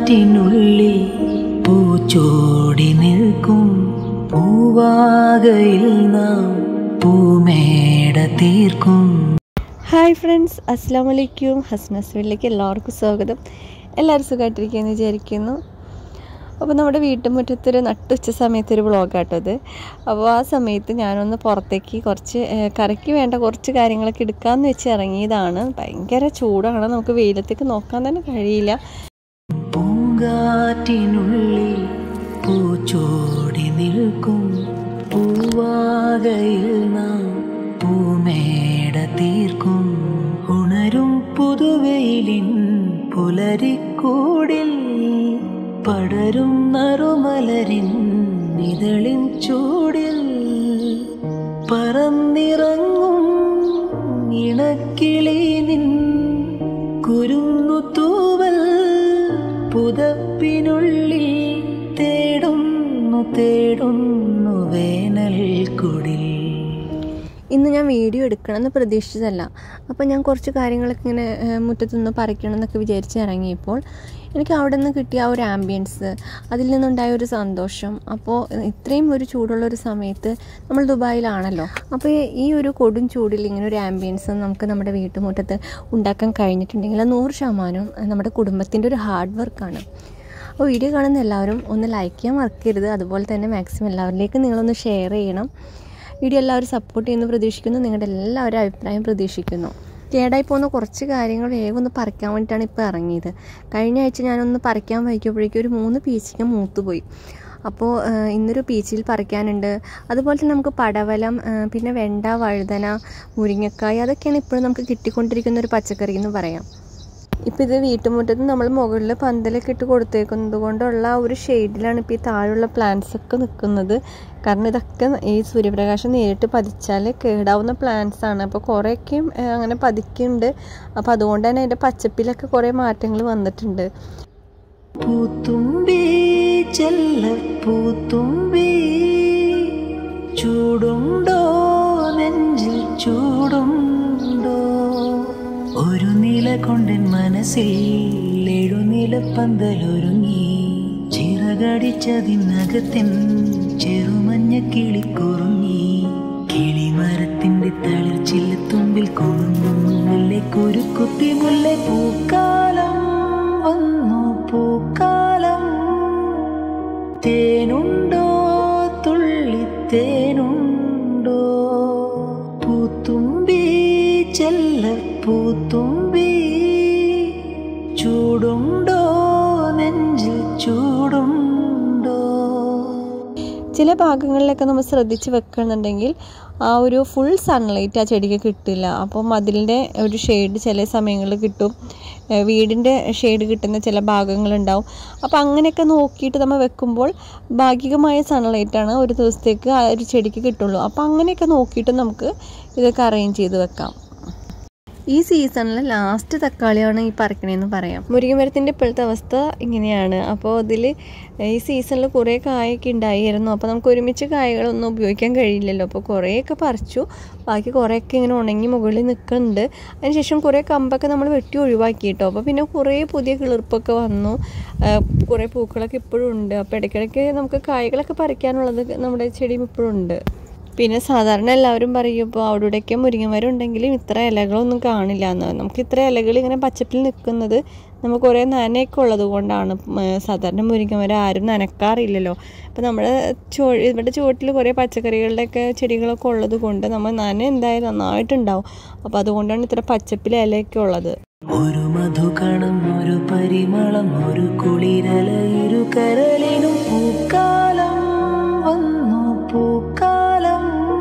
പൂങ്കാറ്റിനുള്ളിൽ പൂച്ചോടി നിൽക്കും പൂവാകയിൽ നാം പൂമേട തീർക്കും ഹായ് ഫ്രണ്ട്സ് അസ്സാം വലൈക്കും ഹസ്നസ് വീട്ടിലേക്ക് എല്ലാവർക്കും സ്വാഗതം എല്ലാവരും സുഖമായിട്ടിരിക്കുകയെന്ന് വിചാരിക്കുന്നു അപ്പോൾ നമ്മുടെ വീട്ടുമുറ്റത്തൊരു നട്ടുച്ച സമയത്ത് ഒരു വ്ളോഗാട്ടോ ഇത് അപ്പോൾ ആ സമയത്ത് ഞാനൊന്ന് പുറത്തേക്ക് കുറച്ച് ഏഹ്, കറിക്ക് വേണ്ട കുറച്ച് കാര്യങ്ങളൊക്കെ എടുക്കാമെന്ന് വെച്ച് ഇറങ്ങിയതാണ് ഭയങ്കര ചൂടാണ് നമുക്ക് വെയിലത്തേക്ക് നോക്കാൻ തന്നെ കഴിയില്ല പൂങ്കാറ്റിനുള്ളിൽ പൂച്ചോടി നിൽക്കും പൂവാകയിൽ നാം പൂമേട തീർക്കും ഉണരും പുതുവെയിലിൻ പുലരിക്കൂടിൽ പടരും നറുമലരിൻ ഇതളിൻ ചൂടിൽ പറന്നിറങ്ങും ഇണക്കിളി നിൻ കുരുന്നു തൂവൽ പുതപ്പിനുള്ളിൽ തേടുന്നു തേടുന്നു വേനൽ കുടിൽ ഇന്ന് ഞാൻ വീഡിയോ എടുക്കണമെന്ന് പ്രതീക്ഷിച്ചതല്ല അപ്പോൾ ഞാൻ കുറച്ച് കാര്യങ്ങളൊക്കെ ഇങ്ങനെ ഏഹ്, മുറ്റത്തുനിന്ന് പറിക്കണം എന്നൊക്കെ വിചാരിച്ച് ഇറങ്ങിയപ്പോൾ എനിക്ക് അവിടെ നിന്ന് കിട്ടിയ ആ ഒരു ആംബിയൻസ് അതിൽ നിന്നുണ്ടായ ഒരു സന്തോഷം അപ്പോൾ ഇത്രയും ഒരു ചൂടുള്ള ഒരു സമയത്ത് നമ്മൾ ദുബായിലാണല്ലോ അപ്പോൾ ഈ ഒരു കൊടും ചൂടിൽ ഇങ്ങനെ ഒരു ആംബിയൻസ് നമുക്ക് നമ്മുടെ വീട്ടുമുറ്റത്ത് ഉണ്ടാക്കാൻ കഴിഞ്ഞിട്ടുണ്ടെങ്കിൽ അത് നൂറ് ശതമാനവും നമ്മുടെ കുടുംബത്തിൻ്റെ ഒരു ഹാർഡ് വർക്കാണ് അപ്പോൾ വീഡിയോ കാണുന്ന എല്ലാവരും ഒന്ന് ലൈക്ക് ചെയ്യാൻ മറക്കരുത് അതുപോലെ തന്നെ മാക്സിമം എല്ലാവരിലേക്കും നിങ്ങളൊന്ന് ഷെയർ ചെയ്യണം വീഡിയോ എല്ലാവരും സപ്പോർട്ട് ചെയ്യുന്നു പ്രതീക്ഷിക്കുന്നു നിങ്ങളുടെ എല്ലാവരും അഭിപ്രായം പ്രതീക്ഷിക്കുന്നു കേടായി പോകുന്ന കുറച്ച് കാര്യങ്ങൾ വേഗം ഒന്ന് പറിക്കാൻ വേണ്ടിയിട്ടാണ് ഇപ്പോൾ ഇറങ്ങിയത് കഴിഞ്ഞ ആഴ്ച ഞാനൊന്ന് പറിക്കാൻ വൈകിയപ്പോഴേക്കും ഒരു മൂന്ന് പീച്ചിക്ക് മൂത്തുപോയി അപ്പോൾ ആ, ഇന്നൊരു പീച്ചിൽ പറിക്കാനുണ്ട് അതുപോലെ തന്നെ നമുക്ക് പടവലം ആ, പിന്നെ വെണ്ട വഴുതന മുരിങ്ങക്കായ അതൊക്കെയാണ് ഇപ്പോഴും നമുക്ക് കിട്ടിക്കൊണ്ടിരിക്കുന്ന ഒരു പച്ചക്കറി എന്ന് പറയാം ഇപ്പോൾ ഇത് വീട്ടുമുറ്റത്ത് നമ്മൾ മുകളിൽ പന്തലൊക്കെ ഇട്ട് കൊടുത്തേക്കുന്നത് കൊണ്ടുള്ള ആ ഒരു ഷെയ്ഡിലാണ് ഇപ്പോൾ ഈ താഴെയുള്ള പ്ലാന്റ്സ് ഒക്കെ നിൽക്കുന്നത് കാരണം ഇതൊക്കെ ഈ സൂര്യപ്രകാശം നേരിട്ട് പതിച്ചാൽ കേടാവുന്ന പ്ലാന്റ്സ് ആണ് അപ്പോൾ കുറേയൊക്കെയും ഏഹ്, അങ്ങനെ പതിക്കുന്നുണ്ട് അപ്പോൾ അതുകൊണ്ട് തന്നെ അതിൻ്റെ പച്ചപ്പിലൊക്കെ കുറേ മാറ്റങ്ങൾ വന്നിട്ടുണ്ട് പൂത്തുമ്പി ചെല്ല പൂത്തുമ്പി ചൂടുണ്ടോ നെഞ്ചിൽ ചൂടുണ്ടോ ഒരു നില കൊണ്ടൻ മനസ്സിൽ എഴുനില പന്തലൊരുങ്ങി ചിറകടിച്ചതിനകത്തിൻ ചെറുമഞ്ഞ കിളിക്കുറുങ്ങി കിളിമരത്തിന്റെ തളിർച്ചില്ല തുമ്പിൽ കൊഴുങ്ങുള്ളിലേക്കൊരു കുത്തി മുല്ലേ പൂക്കാലം വന്നു പൂക്കാലം തേനുണ്ടോ തുള്ളി തേനുണ്ടോ പൂത്തുമ്പി ചെല്ല പൂത്തുമ്പി ചൂടുണ്ടോ നെഞ്ചിൽ ചൂടുണ്ടോ ചില ഭാഗങ്ങളിലൊക്കെ നമ്മൾ ശ്രദ്ധിച്ച് വെക്കണമെന്നുണ്ടെങ്കിൽ ആ ഒരു ഫുൾ സൺലൈറ്റ് ആ ചെടിക്ക് കിട്ടില്ല അപ്പോൾ മതിലിൻ്റെ ഒരു ഷെയ്ഡ് ചില സമയങ്ങളിൽ കിട്ടും ഏഹ് വീടിൻ്റെ ഷെയ്ഡ് കിട്ടുന്ന ചില ഭാഗങ്ങളുണ്ടാവും അപ്പോൾ അങ്ങനെയൊക്കെ നോക്കിയിട്ട് നമ്മൾ വെക്കുമ്പോൾ ഭാഗികമായ സൺലൈറ്റാണ് ഒരു ദിവസത്തേക്ക് ആ ഒരു ചെടിക്ക് കിട്ടുള്ളൂ അപ്പോൾ അങ്ങനെയൊക്കെ നോക്കിയിട്ട് നമുക്ക് ഇതൊക്കെ അറേഞ്ച് ചെയ്ത് വെക്കാം ഈ സീസണിൽ ലാസ്റ്റ് തക്കാളിയാണ് ഈ പറിക്കണേന്ന് പറയാം മുരിങ്ങമരത്തിൻ്റെ ഇപ്പോഴത്തെ അവസ്ഥ ഇങ്ങനെയാണ് അപ്പോൾ അതിൽ ഈ സീസണിൽ കുറേ കായൊക്കെ ഉണ്ടായിരുന്നു അപ്പോൾ നമുക്ക് ഒരുമിച്ച് കായകളൊന്നും ഉപയോഗിക്കാൻ കഴിയില്ലല്ലോ അപ്പോൾ കുറേയൊക്കെ പറിച്ചു ബാക്കി കുറേയൊക്കെ ഇങ്ങനെ ഉണങ്ങി മുകളിൽ നിൽക്കുന്നുണ്ട് അതിനുശേഷം കുറേ കമ്പൊക്കെ നമ്മൾ വെട്ടി ഒഴിവാക്കി കേട്ടോ അപ്പോൾ പിന്നെ കുറേ പുതിയ കിളിർപ്പൊക്കെ വന്നു ആ, കുറേ പൂക്കളൊക്കെ ഇപ്പോഴും ഉണ്ട് അപ്പോൾ ഇടയ്ക്കിടയ്ക്ക് നമുക്ക് കായ്കളൊക്കെ പറിക്കാനുള്ളത് നമ്മുടെ ചെടിയും ഇപ്പോഴും ഉണ്ട് പിന്നെ സാധാരണ എല്ലാവരും പറയും ഇപ്പോൾ അവിടെ ഇവിടെയൊക്കെ മുരിങ്ങമരം ഉണ്ടെങ്കിലും ഇത്ര ഇലകളൊന്നും കാണില്ല എന്ന് നമുക്ക് ഇത്ര ഇലകൾ ഇങ്ങനെ പച്ചപ്പിൽ നിൽക്കുന്നത് നമുക്ക് കുറേ നനയൊക്കെ ഉള്ളത് കൊണ്ടാണ് ഉം, സാധാരണ മുരിങ്ങമരം ആരും നനക്കാറില്ലല്ലോ അപ്പോൾ നമ്മുടെ ചോ ഇവിടെ ചുവട്ടിൽ കുറേ പച്ചക്കറികളുടെയൊക്കെ ചെടികളൊക്കെ ഉള്ളത് കൊണ്ട് നമ്മൾ നന എന്തായാലും നന്നായിട്ടുണ്ടാവും അപ്പോൾ അതുകൊണ്ടാണ് ഇത്ര പച്ചപ്പിൽ ഇലയൊക്കെ ഉള്ളത് ഒരു മധുകണം ഒരു പരിമളം ഒരു കുളിരല ഇരു കരളിനും പൂക്കാലം വന്നു പൂക്കാലം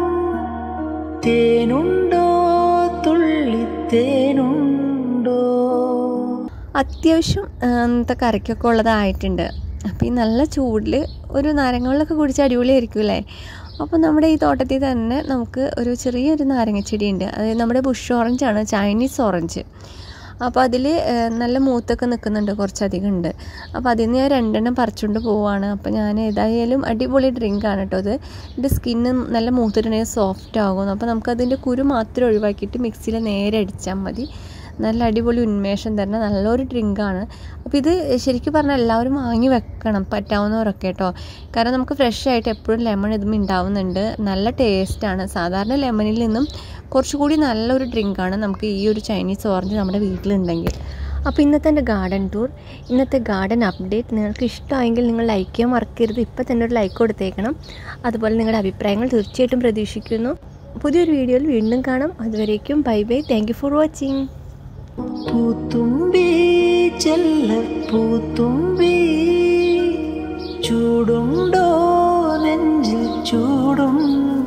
തേനുണ്ടോ തുള്ളി തേനുണ്ടോ അത്യാവശ്യം ആ, അന്നത്തെ കറിക്കൊക്കെ ഉള്ളതായിട്ടുണ്ട് അപ്പോൾ ഈ നല്ല ചൂടിൽ ഒരു നാരങ്ങ കുടിച്ച് അടിപൊളിയായിരിക്കും അല്ലേ അപ്പോൾ നമ്മുടെ ഈ തോട്ടത്തിൽ തന്നെ നമുക്ക് ഒരു ചെറിയൊരു നാരങ്ങച്ചെടി ഉണ്ട് അത് നമ്മുടെ ബുഷ് ഓറഞ്ചാണ് ചൈനീസ് ഓറഞ്ച് അപ്പോൾ അതിൽ നല്ല മൂത്തൊക്കെ നിൽക്കുന്നുണ്ട് കുറച്ചധികം ഉണ്ട് അപ്പോൾ അതിൽ നിന്ന് ഞാൻ രണ്ടെണ്ണം പറിച്ചുകൊണ്ട് പോവുകയാണ് അപ്പോൾ ഞാൻ ഏതായാലും അടിപൊളി ഡ്രിങ്കാണ് കേട്ടോ അത് ഇതിൻ്റെ സ്കിന്ന് നല്ല മൂത്തിട്ടുണ്ടെങ്കിൽ സോഫ്റ്റ് ആകും അപ്പോൾ നമുക്കതിൻ്റെ കുരു മാത്രം ഒഴിവാക്കിയിട്ട് മിക്സിയിൽ നേരെ അടിച്ചാൽ മതി നല്ല അടിപൊളി ഉന്മേഷം തരുന്ന നല്ലൊരു ഡ്രിങ്കാണ് അപ്പോൾ ഇത് ശരിക്കും പറഞ്ഞാൽ എല്ലാവരും വാങ്ങി വെക്കണം പറ്റാവുന്നവരൊക്കെ കേട്ടോ കാരണം നമുക്ക് ഫ്രഷ് ആയിട്ട് എപ്പോഴും ലെമൺ ഇതും ഉണ്ടാവുന്നുണ്ട് നല്ല ടേസ്റ്റാണ് സാധാരണ ലെമണിൽ നിന്നും കുറച്ചുകൂടി നല്ലൊരു ഡ്രിങ്കാണ് നമുക്ക് ഈ ഒരു ചൈനീസ് ഓറഞ്ച് നമ്മുടെ വീട്ടിലുണ്ടെങ്കിൽ അപ്പോൾ ഇന്നത്തെ എൻ്റെ ഗാർഡൻ ടൂർ ഇന്നത്തെ ഗാർഡൻ അപ്ഡേറ്റ് നിങ്ങൾക്ക് ഇഷ്ടമായെങ്കിൽ നിങ്ങൾ ലൈക്ക് ചെയ്യാൻ മറക്കരുത് ഇപ്പോൾ തന്നെ ഒരു ലൈക്ക് കൊടുത്തേക്കണം അതുപോലെ നിങ്ങളുടെ അഭിപ്രായങ്ങൾ തീർച്ചയായിട്ടും പ്രതീക്ഷിക്കുന്നു പുതിയൊരു വീഡിയോയിൽ വീണ്ടും കാണാം അതുവരേക്കും bye bye thank you for watching പൂത്തുമ്പി ചെല്ല പൂത്തുമ്പി ചൂടുണ്ടോ നെഞ്ചിൽ ചൂടുണ്ടോ